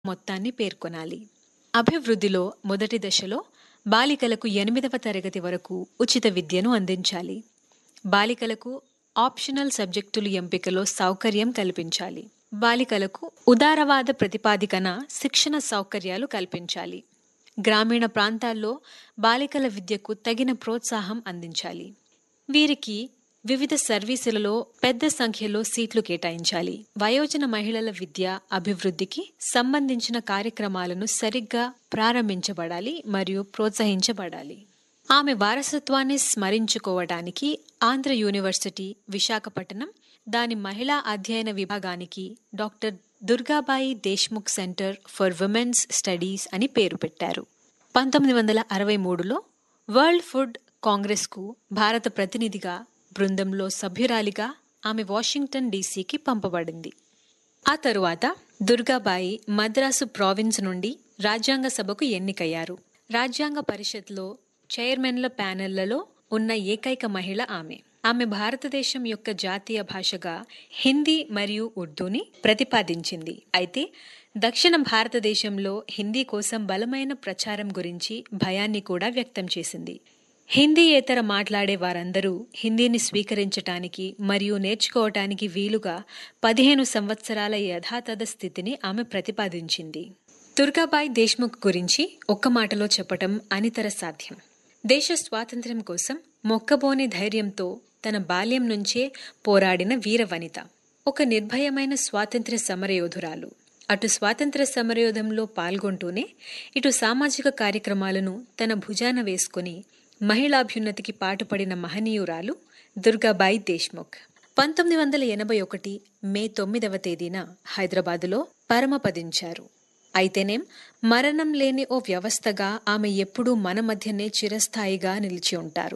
మొత్తాన్ని పేర్కొనాలి అభివృద్ధిలో మొదటి దశలో బాలికలకు ఎనిమిదవ తరగతి వరకు ఉచిత విద్యను అందించాలి బాలికలకు ఆప్షనల్ సబ్జెక్టులు ఎంపికలో సౌకర్యం కల్పించాలి బాలికలకు ఉదారవాద ప్రతిపాదికన శిక్షణ సౌకర్యాలు కల్పించాలి గ్రామీణ ప్రాంతాల్లో బాలికల విద్యకు తగిన ప్రోత్సాహం అందించాలి వీరికి వివిధ సర్వీసులలో పెద్ద సంఖ్యలో సీట్లు కేటాయించాలి వయోజన మహిళల విద్య అభివృద్ధికి సంబంధించిన కార్యక్రమాలను సరిగ్గా ప్రారంభించబడాలి మరియు ప్రోత్సహించబడాలి ఆమె వారసత్వాన్ని స్మరించుకోవడానికి ఆంధ్ర యూనివర్సిటీ విశాఖపట్నం దాని మహిళా అధ్యయన విభాగానికి doctor Durgabai Deshmukh centre for women's studies అని పేరు పెట్టారు పంతొమ్మిది వందల అరవై మూడులో వరల్డ్ ఫుడ్ కాంగ్రెస్కు భారత ప్రతినిధిగా బృందంలో సభ్యురాలిగా ఆమె వాషింగ్టన్ డీసీకి పంపబడింది ఆ తరువాత దుర్గాబాయి మద్రాసు ప్రావిన్స్ నుండి రాజ్యాంగ సభకు ఎన్నికయ్యారు రాజ్యాంగ పరిషత్లో చైర్మన్ల ప్యానెళ్లలో ఉన్న ఏకైక మహిళ ఆమె ఆమె భారతదేశం యొక్క జాతీయ భాషగా హిందీ మరియు ఉర్దూని ప్రతిపాదించింది అయితే దక్షిణ భారతదేశంలో హిందీ కోసం బలమైన ప్రచారం గురించి భయాన్ని కూడా వ్యక్తం చేసింది హిందీయేతర మాట్లాడే వారందరూ హిందీని స్వీకరించటానికి మరియు నేర్చుకోవటానికి వీలుగా పదిహేను సంవత్సరాల యథాతథ స్థితిని ఆమె ప్రతిపాదించింది దుర్గాబాయ్ దేశ్ముఖ్ గురించి ఒక్క మాటలో చెప్పటం అనితర సాధ్యం దేశ స్వాతంత్ర్యం కోసం మొక్కబోని ధైర్యంతో తన బాల్యం నుంచే పోరాడిన వీర వనిత ఒక నిర్భయమైన స్వాతంత్ర్య సమరయోధురాలు అటు స్వాతంత్ర సమరయోధంలో పాల్గొంటూనే ఇటు సామాజిక కార్యక్రమాలను తన భుజాన వేసుకుని మహిళాభ్యున్నతికి పాటుపడిన మహనీయురాలు దుర్గాబాయి దేశ్ముఖ్ పంతొమ్మిది వందల ఎనభై ఒకటి మే తొమ్మిదవ తేదీన హైదరాబాదులో పరమపదించారు అయితేనేం మరణం లేని ఓ వ్యవస్థగా ఆమె ఎప్పుడూ మన మధ్యనే చిరస్థాయిగా నిలిచి ఉంటారు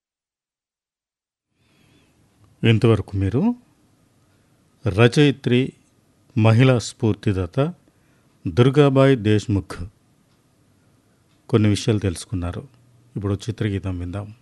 ఇంతవరకు మీరు రచయిత్రి మహిళా స్ఫూర్తిదాత దుర్గాబాయ్ దేశ్ముఖ్ కొన్ని విషయాలు తెలుసుకున్నారు ఇప్పుడు చిత్రగీతం విందాం